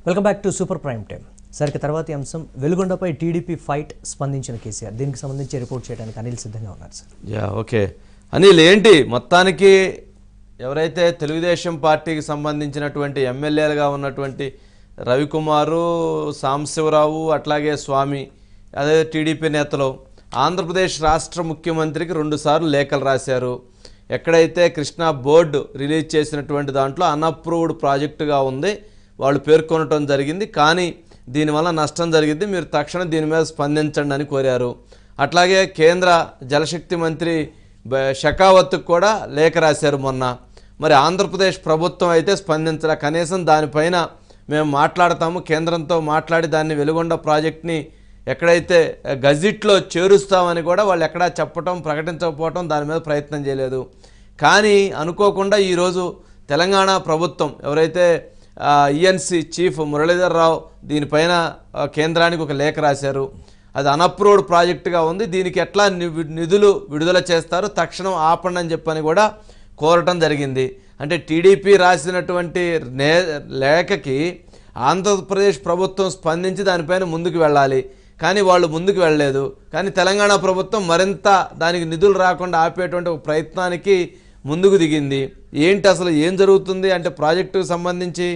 Welcome back to super prime time సరికి తర్వాతి అంశం వెలుగొండపై టీడీపీ ఫైట్ స్పందించిన కేసీఆర్ దీనికి సంబంధించి రిపోర్ట్ చేయడానికి అనిల్ సిద్ధంగా ఉన్నారు సార్ యా ఓకే అనిల్ ఏంటి మొత్తానికి ఎవరైతే తెలుగుదేశం పార్టీకి సంబంధించినటువంటి ఎమ్మెల్యేలుగా ఉన్నటువంటి రవికుమారు సాంబశివరావు అట్లాగే స్వామి అదే టీడీపీ నేతలు ఆంధ్రప్రదేశ్ రాష్ట్ర ముఖ్యమంత్రికి రెండుసార్లు లేఖలు రాశారు ఎక్కడైతే కృష్ణా బోర్డు రిలీజ్ చేసినటువంటి దాంట్లో అన్అప్రూవ్డ్ ప్రాజెక్టుగా ఉంది వాళ్ళు పేర్కొనటం జరిగింది కానీ దీనివల్ల నష్టం జరిగింది మీరు తక్షణం దీని మీద స్పందించండి అని కోరారు అట్లాగే కేంద్ర జలశక్తి మంత్రి బ- షెకావత్కు కూడా లేఖ రాశారు మొన్న మరి ఆంధ్రప్రదేశ్ ప్రభుత్వం అయితే స్పందించల కనీసం దానిపైన మేము మాట్లాడతాము కేంద్రంతో మాట్లాడి దాన్ని వెలుగొండ ప్రాజెక్ట్ని ఎక్కడైతే గజిట్లో చేరుస్తామని కూడా వాళ్ళు ఎక్కడా చెప్పటం ప్రకటించకపోవటం దాని మీద ప్రయత్నం చేయలేదు కానీ అనుకోకుండా ఈరోజు తెలంగాణ ప్రభుత్వం ఎవరైతే ఈఎన్సి చీఫ్ మురళీధర్ రావు దీనిపైన ఆ, కేంద్రానికి ఒక లేఖ రాశారు అది అనప్రూవ్డ్ ప్రాజెక్టుగా ఉంది దీనికి ఎట్లా ని- నిధులు విడుదల చేస్తారు తక్షణం ఆపండి అని చెప్పని కూడా కోరటం జరిగింది అంటే టీడీపీ రాసినటువంటి నే లేఖకి ఆంధ్రప్రదేశ్ ప్రభుత్వం స్పందించి దానిపైన ముందుకు వెళ్ళాలి కానీ వాళ్ళు ముందుకు వెళ్ళలేదు కానీ తెలంగాణ ప్రభుత్వం మరింత దానికి నిధులు రాకుండా ఆపేటువంటి ఒక ప్రయత్నానికి ముందుకు దిగింది ఏంటి అసలు ఏం జరుగుతుంది అంటే ప్రాజెక్టుకు సంబంధించి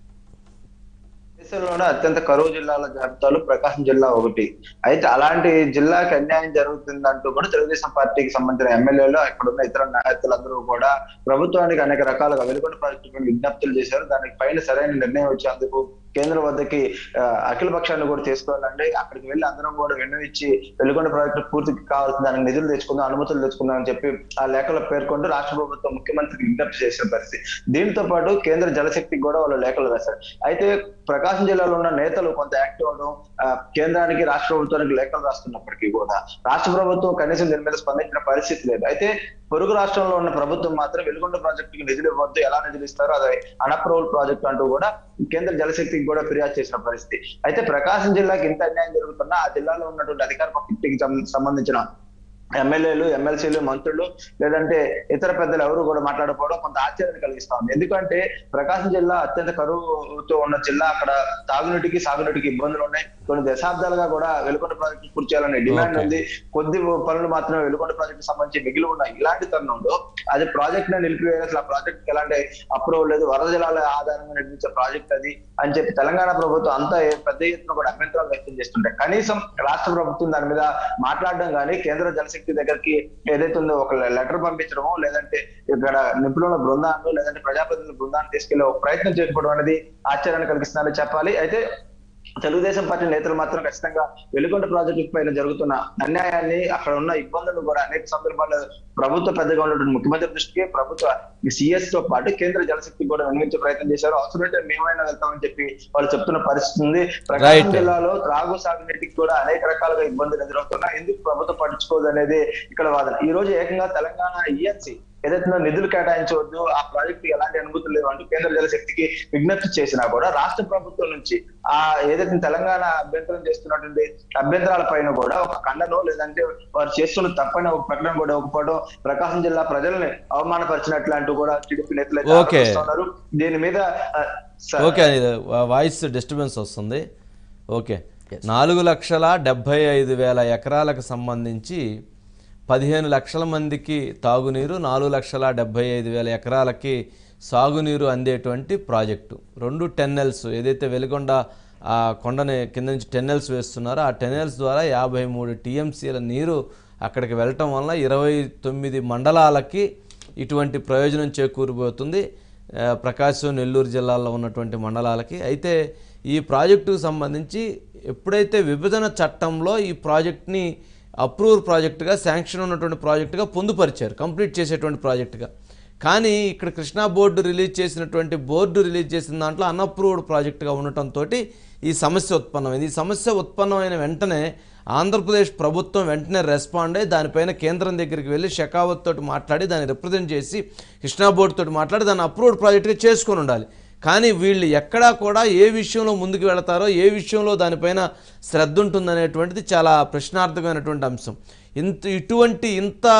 దేశంలోనే అత్యంత కరువు జిల్లాల జాబితాలో ప్రకాశం జిల్లా ఒకటి అయితే అలాంటి జిల్లాకి అన్యాయం జరుగుతుందంటూ కూడా తెలుగుదేశం పార్టీకి సంబంధించిన ఎమ్మెల్యేలు ఇక్కడ ఉన్న ఇతర నాయకులందరూ కూడా ప్రభుత్వానికి అనేక రకాలుగా వెలుగొండ ప్రాజెక్టు పైన విజ్ఞప్తులు చేశారు దానికి పైన సరైన నిర్ణయం వచ్చేందుకు కేంద్రం వద్దకి ఆ, అఖిల పక్షాన్ని కూడా తీసుకోవాలండి అక్కడికి వెళ్ళి అందరం కూడా విన్నవించి వెలుగొండ ప్రాజెక్టు పూర్తికి కావాల్సిన దానికి నిధులు తెచ్చుకుందాం అనుమతులు తెచ్చుకుందాం అని చెప్పి ఆ లేఖలో పేర్కొంటూ రాష్ట్ర ప్రభుత్వం ముఖ్యమంత్రికి విజ్ఞప్తి చేసిన పరిస్థితి దీంతో పాటు కేంద్ర జలశక్తికి కూడా వాళ్ళు లేఖలు రాశారు అయితే ప్రకాశం జిల్లాలో ఉన్న నేతలు కొంత యాక్టివ్ అవడం ఆ, కేంద్రానికి రాష్ట్ర ప్రభుత్వానికి లేఖలు రాస్తున్నప్పటికీ కూడా రాష్ట్ర ప్రభుత్వం కనీసం దీని మీద స్పందించిన పరిస్థితి లేదు అయితే పొరుగు రాష్ట్రంలో ఉన్న ప్రభుత్వం మాత్రం వెలుగొండ ప్రాజెక్టుకి నిధులు ఇవ్వద్దు ఎలా నిధులు ఇస్తారో అది అనప్రూవల్ ప్రాజెక్ట్ అంటూ కూడా కేంద్ర జలశక్తికి కూడా ఫిర్యాదు చేసిన పరిస్థితి అయితే ప్రకాశం జిల్లాకి ఇంత అన్యాయం జరుగుతున్నా ఆ జిల్లాలో ఉన్నటువంటి అధికార పార్టీకి సం- సంబంధించిన ఎమ్మెల్యేలు ఎమ్మెల్సీలు మంత్రులు లేదంటే ఇతర పెద్దలు ఎవరు కూడా మాట్లాడకపోవడం కొంత ఆశ్చర్యాన్ని కలిగిస్తా ఉంది ఎందుకంటే ప్రకాశం జిల్లా అత్యంత కరువుతో ఉన్న జిల్లా అక్కడ తాగునీటికి సాగునీటికి ఇబ్బందులు ఉన్నాయి కొన్ని దశాబ్దాలుగా కూడా వెలుగొండ ప్రాజెక్టు పూర్తి చేయాలనే డిమాండ్ Okay. ఉంది కొద్ది పనులు మాత్రమే వెలుగొండ ప్రాజెక్టు సంబంధించి మిగిలి ఉన్నాయి ఇలాంటి తరుణంలో అది ప్రాజెక్ట్ ని నిలిపివేయాలి అసలు ఆ ప్రాజెక్ట్ ఎలాంటి అప్రూవల్ లేదు వరద జలాల ఆధారంగా నిర్మించే ప్రాజెక్ట్ అది అని చెప్పి తెలంగాణ ప్రభుత్వం అంతా ఏ- పెద్ద ఎత్తున కూడా అభ్యంతరాలు వ్యక్తం చేస్తుంటే కనీసం రాష్ట్ర ప్రభుత్వం దాని మీద మాట్లాడడం కానీ కేంద్ర జలశక్తి దగ్గరికి ఏదైతే ఉందో ఒక లెటర్ పంపించడమో లేదంటే ఇక్కడ నిపుణుల బృందాన్ని లేదంటే ప్రజాప్రతినిధుల బృందాన్ని తీసుకెళ్లే ఒక ప్రయత్నం చేయకపోవడం అనేది ఆశ్చర్యాన్ని కలిగిస్తుందని చెప్పాలి అయితే తెలుగుదేశం పార్టీ నేతలు మాత్రం ఖచ్చితంగా వెలుగొండ ప్రాజెక్టు పైన జరుగుతున్న అన్యాయాన్ని అక్కడ ఉన్న ఇబ్బందులు కూడా అనేక సందర్భాల్లో ప్రభుత్వ పెద్దగా ఉన్నటువంటి ముఖ్యమంత్రి దృష్టికి ప్రభుత్వ సిఎస్ తో పాటు కేంద్ర జలశక్తి కూడా వినియోగించే ప్రయత్నం చేశారు అవసరమైతే మేమైనా వెళ్తామని చెప్పి వాళ్ళు చెప్తున్న పరిస్థితి ఉంది ప్రకాశం Right. జిల్లాలో త్రాగు సాగునీటికి కూడా అనేక రకాలుగా ఇబ్బందులు ఎదురవుతున్నా ఎందుకు ప్రభుత్వం పట్టించుకోదు అనేది ఇక్కడ వాదన ఈ రోజు ఏకంగా తెలంగాణ ఈఎన్సీ ఏదైతే ఉందో నిధులు కేటాయించవద్దు ఆ ప్రాజెక్ట్ ఎలాంటి అనుమతులు లేవు అంటూ కేంద్ర జలశక్తికి విజ్ఞప్తి చేసినా కూడా రాష్ట్ర ప్రభుత్వం నుంచి ఆ ఏదైతే తెలంగాణ అభ్యంతరం చేస్తున్నటువంటి అభ్యంతరాల పైన కూడా ఒక ఖండనో లేదంటే వారు చేస్తున్న తప్పని ఒక ప్రకటన కూడా ఇవ్వకపోవడం ప్రకాశం జిల్లా ప్రజల్ని అవమానపరిచినట్లు అంటూ కూడా టీడీపీ నేతలు అయితే Okay. ఆరోపిస్తున్నారు దీని మీద ఆ, స- ఓకే అనిల్ వా- వాయిస్ డిస్టర్బెన్స్ వస్తుంది ఓకే నాలుగు లక్షల డెబ్భై ఐదు వేల ఎకరాలకు సంబంధించి పదిహేను లక్షల మందికి తాగునీరు నాలుగు లక్షల డెబ్భై ఐదు వేల ఎకరాలకి సాగునీరు అందేటువంటి ప్రాజెక్టు రెండు టెన్నెల్స్ ఏదైతే వెలుగొండ ఆ కొండని కింద నుంచి టెన్నెల్స్ వేస్తున్నారో ఆ టెన్నెల్స్ ద్వారా యాభై మూడు టీఎంసీల నీరు అక్కడికి వెళ్ళటం వలన ఇరవై తొమ్మిది మండలాలకి ఇటువంటి ప్రయోజనం చేకూరిపోతుంది ఆ, ప్రకాశం నెల్లూరు జిల్లాల్లో ఉన్నటువంటి మండలాలకి అయితే ఈ ప్రాజెక్టుకు సంబంధించి ఎప్పుడైతే విభజన చట్టంలో ఈ ప్రాజెక్ట్ని అప్రూవ్ ప్రాజెక్టుగా శాంక్షన్ ఉన్నటువంటి ప్రాజెక్టుగా పొందుపరిచారు కంప్లీట్ చేసేటువంటి ప్రాజెక్టుగా కానీ ఇక్కడ కృష్ణా బోర్డు రిలీజ్ చేసినటువంటి బోర్డు రిలీజ్ చేసిన దాంట్లో అన్అప్రూవ్డ్ ప్రాజెక్టుగా ఉండటంతో ఈ సమస్య ఉత్పన్నమైంది ఈ సమస్య ఉత్పన్నమైన వెంటనే ఆంధ్రప్రదేశ్ ప్రభుత్వం వెంటనే రెస్పాండ్ అయ్యి దానిపైన కేంద్రం దగ్గరికి వెళ్ళి షెకావత్ తోటి మాట్లాడి దాన్ని రిప్రజెంట్ చేసి కృష్ణా బోర్డు తోటి మాట్లాడి దాన్ని అప్రూవ్డ్ ప్రాజెక్టుగా చేసుకొని ఉండాలి కానీ వీళ్ళు ఎక్కడా కూడా ఏ విషయంలో ముందుకు వెళతారో ఏ విషయంలో దానిపైన శ్రద్ధ ఉంటుందనేటువంటిది చాలా ప్రశ్నార్థకమైనటువంటి అంశం ఇంత ఇటువంటి ఇంత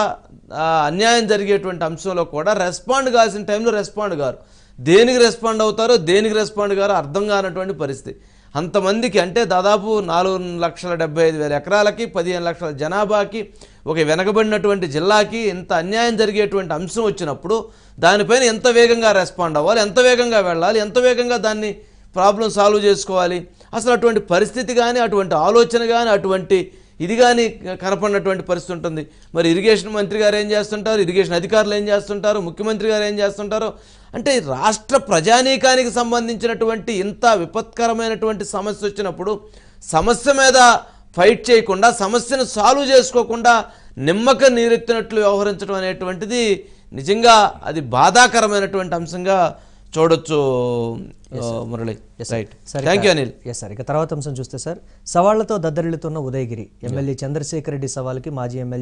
ఆ, అన్యాయం జరిగేటువంటి అంశంలో కూడా రెస్పాండ్ కావాల్సిన టైంలో రెస్పాండ్ గారు దేనికి రెస్పాండ్ అవుతారో దేనికి రెస్పాండ్ గారో అర్థం కానటువంటి పరిస్థితి అంతమందికి అంటే దాదాపు నాలుగు లక్షల డెబ్బై ఐదు వేల ఎకరాలకి పదిహేను లక్షల జనాభాకి ఒక వెనకబడినటువంటి జిల్లాకి ఇంత అన్యాయం జరిగేటువంటి అంశం వచ్చినప్పుడు దానిపైన ఎంత వేగంగా రెస్పాండ్ అవ్వాలి ఎంత వేగంగా వెళ్ళాలి ఎంత వేగంగా దాన్ని ప్రాబ్లం సాల్వ్ చేసుకోవాలి అసలు అటువంటి పరిస్థితి కానీ అటువంటి ఆలోచన కానీ అటువంటి ఇది కానీ కనపడినటువంటి పరిస్థితి ఉంటుంది మరి ఇరిగేషన్ మంత్రి గారు ఏం చేస్తుంటారు ఇరిగేషన్ అధికారులు ఏం చేస్తుంటారు ముఖ్యమంత్రి గారు ఏం చేస్తుంటారు అంటే ఈ రాష్ట్ర ప్రజానీకానికి సంబంధించినటువంటి ఇంత విపత్కరమైనటువంటి సమస్య వచ్చినప్పుడు సమస్య మీద ఫైట్ చేయకుండా సమస్యను సాల్వ్ చేసుకోకుండా నిమ్మక నీరెత్తినట్లు వ్యవహరించడం అనేటువంటిది నిజంగా అది బాధాకరమైనటువంటి అంశంగా చూడొచ్చు ఆ, మురళి రైట్ సరే thank you Anil yes sir ఇక తర్వాత అంశం చూస్తే సార్ సవాళ్లతో దద్దరిల్లుతున్న ఉదయగిరి ఎమ్మెల్యే చంద్రశేఖర్ రెడ్డి సవాల్కి మాజీ ఎమ్మెల్యే